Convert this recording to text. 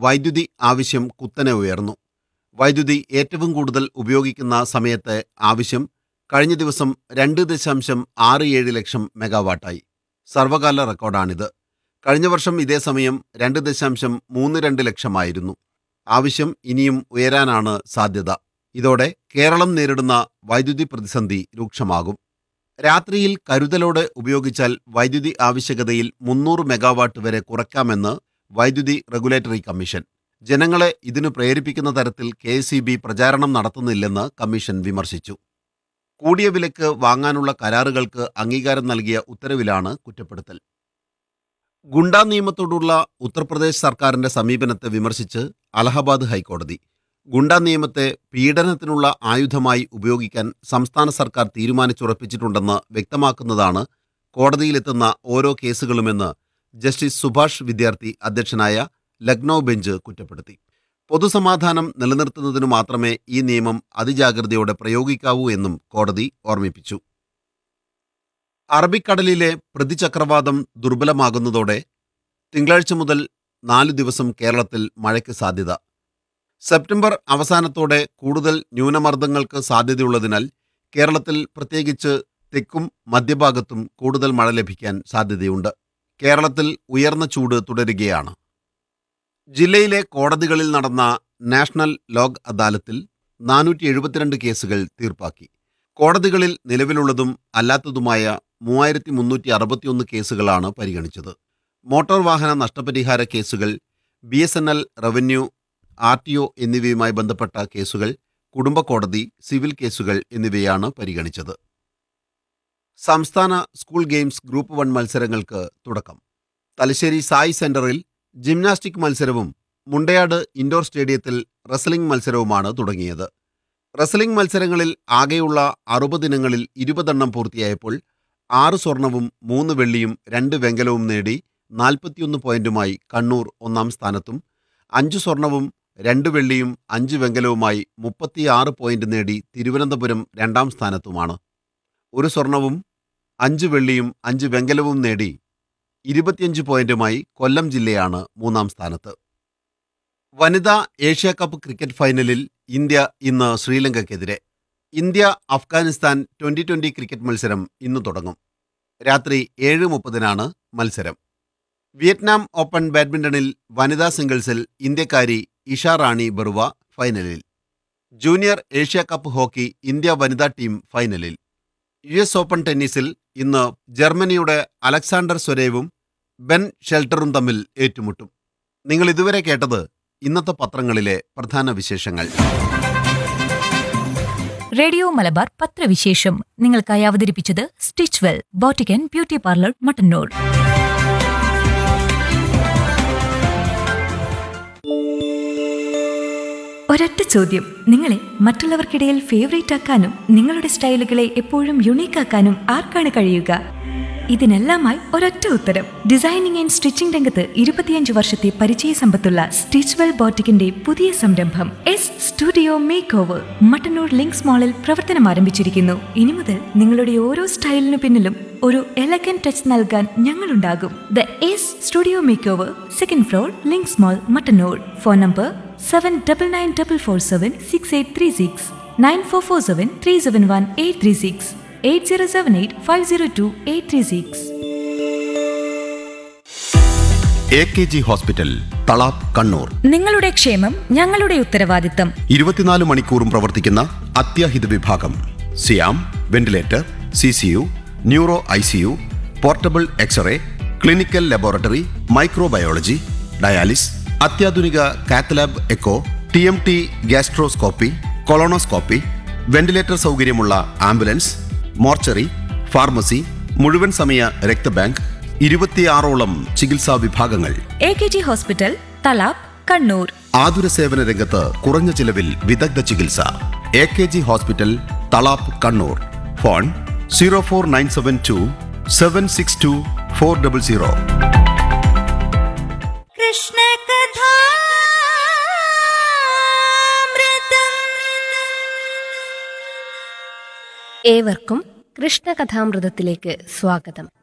വൈദ്യുതി ആവശ്യം കുത്തനെ ഉയർന്നു വൈദ്യുതി ഏറ്റവും കൂടുതൽ ഉപയോഗിക്കുന്ന സമയത്തെ ആവശ്യം കഴിഞ്ഞ ദിവസം രണ്ട് ദശാംശം ആറ് ഏഴ് ലക്ഷം മെഗാവാട്ടായി സർവകാല റെക്കോർഡാണിത് കഴിഞ്ഞ വർഷം ഇതേ സമയം രണ്ട് ദശാംശം മൂന്ന് രണ്ട് ലക്ഷമായിരുന്നു ആവശ്യം ഇനിയും ഉയരാനാണ് സാധ്യത ഇതോടെ കേരളം നേരിടുന്ന വൈദ്യുതി പ്രതിസന്ധി രൂക്ഷമാകും രാത്രിയിൽ കരുതലോടെ ഉപയോഗിച്ചാൽ വൈദ്യുതി ആവശ്യകതയിൽ മുന്നൂറ് മെഗാവാട്ട് വരെ കുറയ്ക്കാമെന്ന് വൈദ്യുതി റെഗുലേറ്ററി കമ്മീഷൻ ജനങ്ങളെ ഇതിനു പ്രേരിപ്പിക്കുന്ന തരത്തിൽ കെ പ്രചാരണം നടത്തുന്നില്ലെന്ന് കമ്മീഷൻ വിമർശിച്ചു കൂടിയ വിലക്ക് വാങ്ങാനുള്ള കരാറുകൾക്ക് അംഗീകാരം നൽകിയ ഉത്തരവിലാണ് കുറ്റപ്പെടുത്തൽ ഗുണ്ടാ നിയമത്തോടുള്ള ഉത്തർപ്രദേശ് സർക്കാരിന്റെ സമീപനത്തെ വിമർശിച്ച് അലഹബാദ് ഹൈക്കോടതി ഗുണ്ടാ നിയമത്തെ പീഡനത്തിനുള്ള ആയുധമായി ഉപയോഗിക്കാൻ സംസ്ഥാന സർക്കാർ തീരുമാനിച്ചുറപ്പിച്ചിട്ടുണ്ടെന്ന് വ്യക്തമാക്കുന്നതാണ് കോടതിയിലെത്തുന്ന ഓരോ കേസുകളുമെന്ന് ജസ്റ്റിസ് സുഭാഷ് വിദ്യാർത്ഥി അധ്യക്ഷനായ ലക്നൌ ബെഞ്ച് കുറ്റപ്പെടുത്തി പൊതുസമാധാനം നിലനിർത്തുന്നതിനു മാത്രമേ ഈ നിയമം അതിജാഗ്രതയോടെ പ്രയോഗിക്കാവൂ എന്നും കോടതി ഓർമ്മിപ്പിച്ചു അറബിക്കടലിലെ പ്രതിചക്രവാതം ദുർബലമാകുന്നതോടെ തിങ്കളാഴ്ച മുതൽ നാലു ദിവസം കേരളത്തിൽ മഴയ്ക്ക് സാധ്യത സെപ്റ്റംബർ അവസാനത്തോടെ കൂടുതൽ ന്യൂനമർദ്ദങ്ങൾക്ക് സാധ്യതയുള്ളതിനാൽ കേരളത്തിൽ പ്രത്യേകിച്ച് തെക്കും മധ്യഭാഗത്തും കൂടുതൽ മഴ ലഭിക്കാൻ സാധ്യതയുണ്ട് കേരളത്തിൽ ഉയർന്ന ചൂട് തുടരുകയാണ് ജില്ലയിലെ കോടതികളിൽ നടന്ന നാഷണൽ ലോക് അദാലത്തിൽ നാനൂറ്റി എഴുപത്തിരണ്ട് കേസുകൾ തീർപ്പാക്കി കോടതികളിൽ നിലവിലുള്ളതും അല്ലാത്തതുമായ മൂവായിരത്തി മുന്നൂറ്റി അറുപത്തിയൊന്ന് കേസുകളാണ് പരിഗണിച്ചത് മോട്ടോർ വാഹന നഷ്ടപരിഹാര കേസുകൾ B S N L revenue R T O എന്നിവയുമായി ബന്ധപ്പെട്ട കേസുകൾ കുടുംബ കോടതി സിവിൽ കേസുകൾ എന്നിവയാണ് പരിഗണിച്ചത് സംസ്ഥാന സ്കൂൾ ഗെയിംസ് ഗ്രൂപ്പ് വൺ മത്സരങ്ങൾക്ക് തുടക്കം തലശ്ശേരി സായി സെന്ററിൽ ജിംനാസ്റ്റിക് മത്സരവും മുണ്ടയാട് ഇൻഡോർ സ്റ്റേഡിയത്തിൽ റെസ്ലിംഗ് മത്സരവുമാണ് തുടങ്ങിയത് റെസ്ലിംഗ് മത്സരങ്ങളിൽ ആകെയുള്ള അറുപതിനങ്ങളിൽ ഇരുപതെണ്ണം പൂർത്തിയായപ്പോൾ ആറ് സ്വർണവും മൂന്ന് വെള്ളിയും രണ്ട് വെങ്കലവും നേടി നാൽപ്പത്തിയൊന്ന് പോയിന്റുമായി കണ്ണൂർ ഒന്നാം സ്ഥാനത്തും അഞ്ച് സ്വർണവും രണ്ട് വെള്ളിയും അഞ്ച് വെങ്കലവുമായി മുപ്പത്തിയാറ് പോയിന്റ് നേടി തിരുവനന്തപുരം രണ്ടാം സ്ഥാനത്തുമാണ് ഒരു സ്വർണവും അഞ്ച് വെള്ളിയും അഞ്ച് വെങ്കലവും നേടി ഇരുപത്തിയഞ്ച് പോയിന്റുമായി കൊല്ലം ജില്ലയാണ് മൂന്നാം സ്ഥാനത്ത് വനിതാ ഏഷ്യ കപ്പ് ക്രിക്കറ്റ് ഫൈനലിൽ ഇന്ത്യ ഇന്ന് ശ്രീലങ്കയ്ക്കെതിരെ India Afghanistan twenty twenty cricket മത്സരം ഇന്ന് തുടങ്ങും രാത്രി ഏഴ് മുപ്പതിനാണ് മത്സരം വിയറ്റ്നാം ഓപ്പൺ ബാഡ്മിന്റണിൽ വനിതാ സിംഗിൾസിൽ ഇന്ത്യക്കാരി ഇഷ റാണി ബറുവ ഫൈനലിൽ junior Asia cup hockey India വനിതാ ടീം ഫൈനലിൽ യു എസ് ഓപ്പൺ ടെന്നീസിൽ ഇന്ന് ജർമ്മനിയുടെ അലക്സാണ്ടർ സ്വരേവും ബെൻ ഷെൽട്ടറും തമ്മിൽ ഏറ്റുമുട്ടും നിങ്ങൾ ഇതുവരെ കേട്ടത് ഇന്നത്തെ പത്രങ്ങളിലെ പ്രധാന വിശേഷങ്ങൾ റേഡിയോ മലബാർ പത്രവിശേഷം നിങ്ങൾക്കായി അവതരിപ്പിച്ചത് സ്റ്റിച്ച് വെൽ ബോട്ടിക്കൻ ബ്യൂട്ടി പാർലർ മട്ടന്നൂർ ഒരൊറ്റ ചോദ്യം നിങ്ങളെ മറ്റുള്ളവർക്കിടയിൽ ഫേവറേറ്റ് ആക്കാനും നിങ്ങളുടെ സ്റ്റൈലുകളെ എപ്പോഴും യുണീക്ക് ആക്കാനും ആർക്കാണ് കഴിയുക ഇതിനെല്ലാമായി ഒരൊറ്റ ഉത്തരം ഡിസൈനിങ് ആൻഡ് സ്റ്റിച്ചിംഗ് രംഗത്ത് ഇരുപത്തിയഞ്ച് വർഷത്തെ പരിചയ സമ്പത്തുള്ള സ്റ്റിച്ച്വെൽ ബോട്ടിക്കിന്റെ പുതിയ സംരംഭം S studio make over Mattannur links മാളിൽ പ്രവർത്തനം ആരംഭിച്ചിരിക്കുന്നു ഇനി മുതൽ നിങ്ങളുടെ ഓരോ സ്റ്റൈലിനു പിന്നിലും ഒരു എലഗൻ ടച്ച് നൽകാൻ ഞങ്ങളുണ്ടാകും the S studio make over second floor links mall Mattannur phone number seven double nine double four seven six eight three six nine four four seven three seven one eight three six eight zero seven eight five zero two eight three six A K G hospital Thalap Kannur നിങ്ങളുടെ ക്ഷേമം ഞങ്ങളുടെ ഉത്തരവാദിത്തം ഇരുപത്തിനാല് മണിക്കൂറും പ്രവർത്തിക്കുന്ന അത്യാഹിത വിഭാഗം സിയാം ventilator C C U neuro I C U portable x-ray clinical laboratory microbiology dialysis അത്യാധുനിക cath lab echo T M T gastroscopy colonoscopy ventilator സൗകര്യമുള്ള ആംബുലൻസ് മോർച്ചറി ഫാർമസി മുഴുവൻ സമയ രക്തബാങ്ക് ഇരുപത്തിയാറോളം ചികിത്സാ വിഭാഗങ്ങൾ A K G hospital Thalap Kannur ആതുര സേവന രംഗത്ത് കുറഞ്ഞ ചിലവിൽ വിദഗ്ധ ചികിത്സ A K G hospital Thalap Kannur phone zero four nine seven two seven six two four double zero Krishna കഥാമൃതം ഏവർക്കും കൃഷ്ണകഥാമൃതത്തിലേക്ക് സ്വാഗതം